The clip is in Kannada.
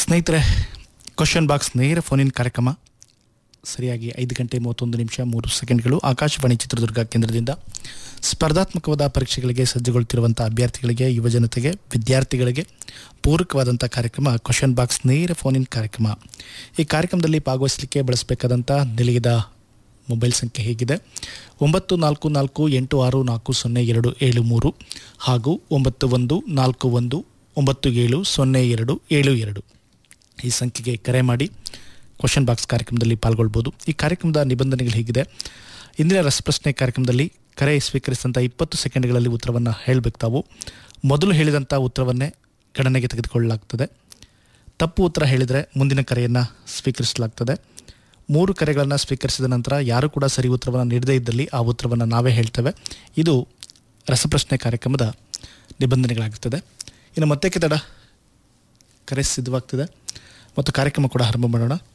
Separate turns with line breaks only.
ಸ್ನೇಹಿತರೆ ಕ್ವಶನ್ ಬಾಕ್ಸ್ ನೇರ ಫೋನಿನ ಕಾರ್ಯಕ್ರಮ ಸರಿಯಾಗಿ ಐದು ಗಂಟೆ ಮೂವತ್ತೊಂದು ನಿಮಿಷ ಮೂರು ಸೆಕೆಂಡ್ಗಳು ಆಕಾಶವಾಣಿ ಚಿತ್ರದುರ್ಗ ಕೇಂದ್ರದಿಂದ ಸ್ಪರ್ಧಾತ್ಮಕವಾದ ಪರೀಕ್ಷೆಗಳಿಗೆ ಸಜ್ಜುಗೊಳ್ತಿರುವಂಥ ಅಭ್ಯರ್ಥಿಗಳಿಗೆ ಯುವಜನತೆಗೆ ವಿದ್ಯಾರ್ಥಿಗಳಿಗೆ ಪೂರಕವಾದಂಥ ಕಾರ್ಯಕ್ರಮ ಕ್ವಶನ್ ಬಾಕ್ಸ್ ನೇರ ಫೋನಿನ ಕಾರ್ಯಕ್ರಮ ಈ ಕಾರ್ಯಕ್ರಮದಲ್ಲಿ ಭಾಗವಹಿಸಲಿಕ್ಕೆ ಬಳಸಬೇಕಾದಂಥ ನಿಲಯದ ಮೊಬೈಲ್ ಸಂಖ್ಯೆ ಹೇಗಿದೆ ಒಂಬತ್ತು ನಾಲ್ಕು ನಾಲ್ಕು ಎಂಟು ಆರು ನಾಲ್ಕು ಸೊನ್ನೆ ಎರಡು ಏಳು ಮೂರು ಹಾಗೂ ಒಂಬತ್ತು ಒಂದು ನಾಲ್ಕು ಒಂದು ಒಂಬತ್ತು ಏಳು ಸೊನ್ನೆ ಎರಡು ಏಳು ಎರಡು ಈ ಸಂಖ್ಯೆಗೆ ಕರೆ ಮಾಡಿ ಕ್ವಶನ್ ಬಾಕ್ಸ್ ಕಾರ್ಯಕ್ರಮದಲ್ಲಿ ಪಾಲ್ಗೊಳ್ಬೋದು ಈ ಕಾರ್ಯಕ್ರಮದ ನಿಬಂಧನೆಗಳು ಹೀಗಿದೆ ಇಂದಿನ ರಸಪ್ರಶ್ನೆ ಕಾರ್ಯಕ್ರಮದಲ್ಲಿ ಕರೆ ಸ್ವೀಕರಿಸಿದಂಥ ಇಪ್ಪತ್ತು ಸೆಕೆಂಡ್ಗಳಲ್ಲಿ ಉತ್ತರವನ್ನು ಹೇಳಬೇಕು ತಾವು ಮೊದಲು ಹೇಳಿದಂಥ ಉತ್ತರವನ್ನೇ ಗಣನೆಗೆ ತೆಗೆದುಕೊಳ್ಳಲಾಗ್ತದೆ ತಪ್ಪು ಉತ್ತರ ಹೇಳಿದರೆ ಮುಂದಿನ ಕರೆಯನ್ನು ಸ್ವೀಕರಿಸಲಾಗ್ತದೆ ಮೂರು ಕರೆಗಳನ್ನು ಸ್ವೀಕರಿಸಿದ ನಂತರ ಯಾರು ಕೂಡ ಸರಿ ಉತ್ತರವನ್ನು ನೀಡದೇ ಇದ್ದಲ್ಲಿ ಆ ಉತ್ತರವನ್ನು ನಾವೇ ಹೇಳ್ತೇವೆ ಇದು ರಸಪ್ರಶ್ನೆ ಕಾರ್ಯಕ್ರಮದ ನಿಬಂಧನೆಗಳಾಗುತ್ತದೆ ಇನ್ನು ಮತ್ತೆ ತಡ ಕರೆ ಸಿದ್ಧವಾಗ್ತದೆ ಮತ್ತು ಕಾರ್ಯಕ್ರಮ ಕೂಡ ಆರಂಭ ಮಾಡೋಣ